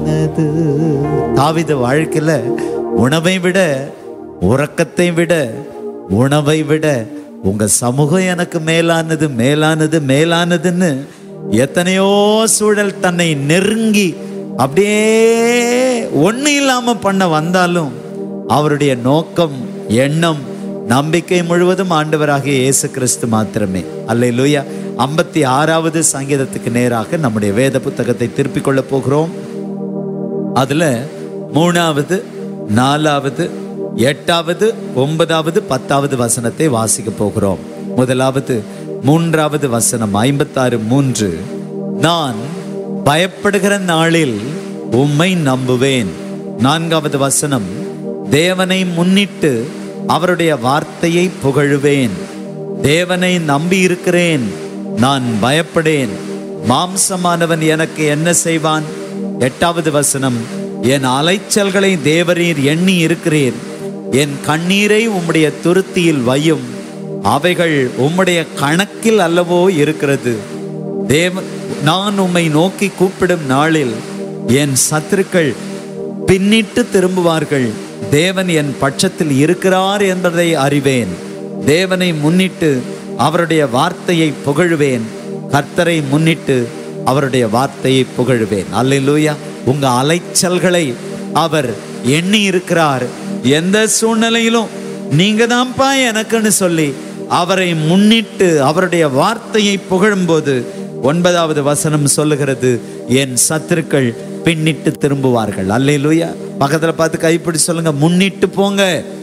மேலானது தாவித வாழ்க்கையில உணவை விட உறக்கத்தை விட உணவை விட உங்க சமூகம் எனக்கு மேலானது மேலானது மேலானதுன்னு எத்தனையோ சூழல் தன்னை நெருங்கி அப்படியே ஒண்ணு இல்லாம பண்ண வந்தாலும் அவருடைய நோக்கம் எண்ணம் நம்பிக்கை முழுவதும் ஆண்டவராகிய இயேசு கிறிஸ்து மாத்திரமே அல்லேலூயா ஐம்பத்தி ஆறாவது சங்கீதத்துக்கு நேராக நம்முடைய வேத புத்தகத்தை திருப்பிக் கொள்ள போகிறோம் அதுல மூணாவது நாலாவது எட்டாவது ஒன்பதாவது பத்தாவது வசனத்தை வாசிக்க போகிறோம் முதலாவது மூன்றாவது வசனம் ஐம்பத்தாறு மூன்று நான் பயப்படுகிற நாளில் உம்மை நம்புவேன் நான்காவது வசனம் தேவனை முன்னிட்டு அவருடைய வார்த்தையை புகழுவேன் தேவனை நம்பி இருக்கிறேன் நான் பயப்படேன் மாம்சமானவன் எனக்கு என்ன செய்வான் எட்டாவது வசனம் என் அலைச்சல்களை தேவரீர் எண்ணி இருக்கிறீர் என் கண்ணீரை உம்முடைய துருத்தியில் வையும் அவைகள் உம்முடைய கணக்கில் அல்லவோ இருக்கிறது தேவ நான் உம்மை நோக்கி கூப்பிடும் நாளில் என் சத்துருக்கள் பின்னிட்டு திரும்புவார்கள் தேவன் என் பட்சத்தில் இருக்கிறார் என்பதை அறிவேன் தேவனை முன்னிட்டு அவருடைய வார்த்தையை புகழுவேன் கர்த்தரை முன்னிட்டு அவருடைய வார்த்தையை புகழுவேன் அல்லேலூயா உங்க அலைச்சல்களை அவர் எண்ணி இருக்கிறார் எந்த சூழ்நிலையிலும் நீங்க தான்ப்பா எனக்குன்னு சொல்லி அவரை முன்னிட்டு அவருடைய வார்த்தையை புகழும்போது ஒன்பதாவது வசனம் சொல்லுகிறது என் சத்துருக்கள் பின்னிட்டு திரும்புவார்கள் அல்லேலூயா பக்கத்துல பார்த்து கைப்பிடி சொல்லுங்க முன்னிட்டு போங்க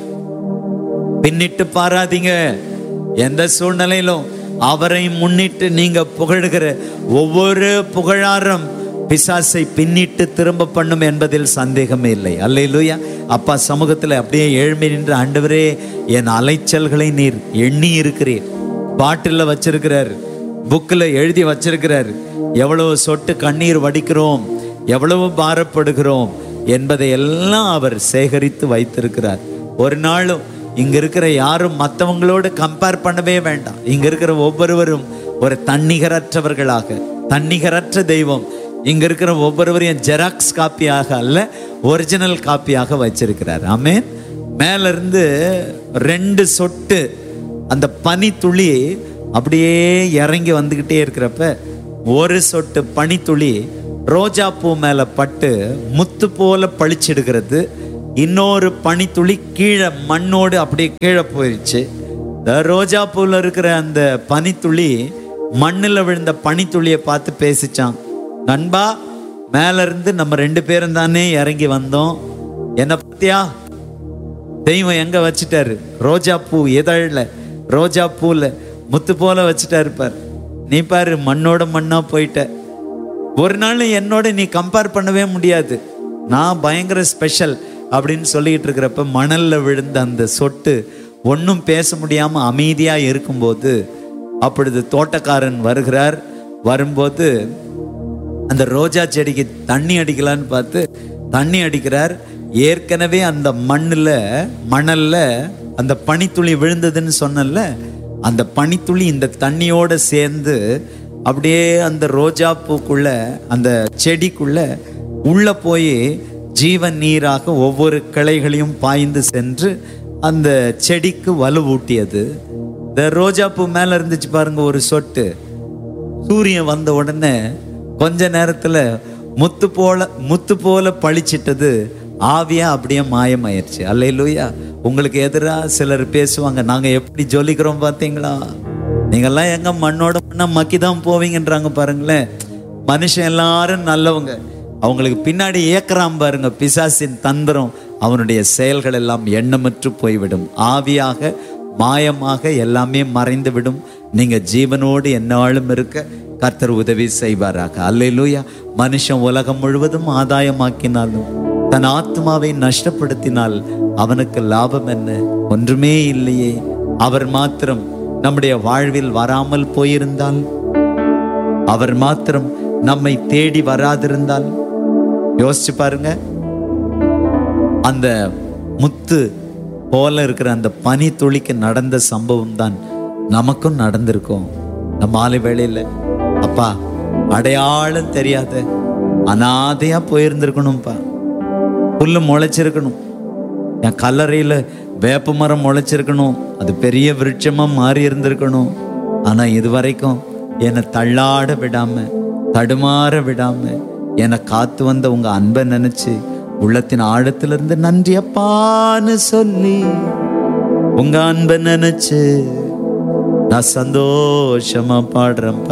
பின்னிட்டு பாராதீங்க எந்த சூழ்நிலையிலும் அவரை முன்னிட்டு நீங்க புகழுகிற ஒவ்வொரு புகழாரம் பிசாசை பின்னிட்டு திரும்ப பண்ணும் என்பதில் சந்தேகமே இல்லை அல்லேலூயா அப்பா சமூகத்தில் அப்படியே ஏழ்மை நின்று ஆண்டவரே என் அலைச்சல்களை நீர் எண்ணி இருக்கிறீர் பாட்டில் வச்சிருக்கிறார் புக்கில் எழுதி வச்சிருக்கிறார் எவ்வளவு சொட்டு கண்ணீர் வடிக்கிறோம் எவ்வளவு பாரப்படுகிறோம் என்பதை எல்லாம் அவர் சேகரித்து வைத்திருக்கிறார் ஒரு நாளும் இங்க இருக்கிற யாரும் மற்றவங்களோடு கம்பேர் பண்ணவே வேண்டாம் இங்க இருக்கிற ஒவ்வொருவரும் ஒரு தன்னிகரற்றவர்களாக தன்னிகரற்ற தெய்வம் இங்க இருக்கிற ஒவ்வொருவரையும் ஜெராக்ஸ் காப்பியாக அல்ல ஒரிஜினல் காப்பியாக வச்சிருக்கிறார் ஆமென் மேல இருந்து ரெண்டு சொட்டு அந்த பனி துளி அப்படியே இறங்கி வந்துக்கிட்டே இருக்கிறப்ப ஒரு சொட்டு பனித்துளி ரோஜா பூ மேல பட்டு முத்து போல பளிச்சிடுகிறது இன்னொரு பனித்துளி கீழே மண்ணோடு அப்படியே கீழே போயிடுச்சு இந்த ரோஜா பூவில் இருக்கிற அந்த பனித்துளி மண்ணில் விழுந்த பனித்துளியை பார்த்து பேசிச்சான் நண்பா மேல இருந்து நம்ம ரெண்டு பேரும் தானே இறங்கி வந்தோம் என்ன பத்தியா தெய்வம் எங்க வச்சிட்டாரு ரோஜா பூ இதழ்ல ரோஜா பூல முத்து போல வச்சுட்டாரு பாரு நீ பாரு மண்ணோட மண்ணா போயிட்ட ஒரு நாள் என்னோட நீ கம்பேர் பண்ணவே முடியாது நான் பயங்கர ஸ்பெஷல் அப்படின்னு சொல்லிட்டு இருக்கிறப்ப மணல்ல விழுந்த அந்த சொட்டு ஒன்றும் பேச முடியாம அமைதியா இருக்கும்போது அப்பொழுது தோட்டக்காரன் வருகிறார் வரும்போது அந்த ரோஜா செடிக்கு தண்ணி அடிக்கலான்னு பார்த்து தண்ணி அடிக்கிறார் ஏற்கனவே அந்த மண்ணில் மணல்ல அந்த பனித்துளி விழுந்ததுன்னு சொன்னல அந்த பனித்துளி இந்த தண்ணியோட சேர்ந்து அப்படியே அந்த ரோஜா பூக்குள்ள அந்த செடிக்குள்ள உள்ள போய் ஜீவன் நீராக ஒவ்வொரு கிளைகளையும் பாய்ந்து சென்று அந்த செடிக்கு வலுவூட்டியது இந்த ரோஜா பூ மேல இருந்துச்சு பாருங்க ஒரு சொட்டு சூரியன் வந்த உடனே கொஞ்ச நேரத்துல முத்து போல முத்து போல பளிச்சிட்டது ஆவியா அப்படியே மாயமாயிருச்சு அல்லையிலூயா உங்களுக்கு எதிரா சிலர் பேசுவாங்க நாங்க எப்படி ஜொலிக்கிறோம் பாத்தீங்களா நீங்கெல்லாம் எங்க மண்ணோட மண்ணா மக்கி தான் போவீங்கன்றாங்க பாருங்களேன் மனுஷன் எல்லாரும் நல்லவங்க அவங்களுக்கு பின்னாடி ஏக்கறாம் பாருங்க பிசாசின் தந்திரம் அவனுடைய செயல்கள் எல்லாம் எண்ணமற்று போய்விடும் ஆவியாக மாயமாக எல்லாமே மறைந்து விடும் நீங்க ஜீவனோடு எந்நாளும் இருக்க கர்த்தர் உதவி செய்வாராக அல்லேலூயா மனுஷன் உலகம் முழுவதும் ஆதாயமாக்கினாலும் தன் ஆத்மாவை நஷ்டப்படுத்தினால் அவனுக்கு லாபம் என்ன ஒன்றுமே இல்லையே அவர் மாத்திரம் நம்முடைய வாழ்வில் வராமல் போயிருந்தால் அவர் மாத்திரம் நம்மை தேடி வராதிருந்தால் யோசிச்சு பாருங்க அந்த முத்து போல இருக்கிற அந்த பனி துளிக்கு நடந்த சம்பவம் தான் நமக்கும் நடந்திருக்கும் நம்ம மாலை வேளையில அப்பா அடையாளம் தெரியாத அனாதையா போயிருந்திருக்கணும்ப்பா புல்லு முளைச்சிருக்கணும் என் கல்லறையில் வேப்ப மரம் முளைச்சிருக்கணும் அது பெரிய விருட்சமா மாறி இருந்திருக்கணும் ஆனா இது வரைக்கும் என்னை தள்ளாட விடாம தடுமாற விடாம என்னை காத்து வந்த உங்க அன்பை நினைச்சு உள்ளத்தின் ஆழத்திலிருந்து நன்றி அப்பான்னு சொல்லி உங்க அன்பை நினைச்சு நான் சந்தோஷமா பாடுறேன்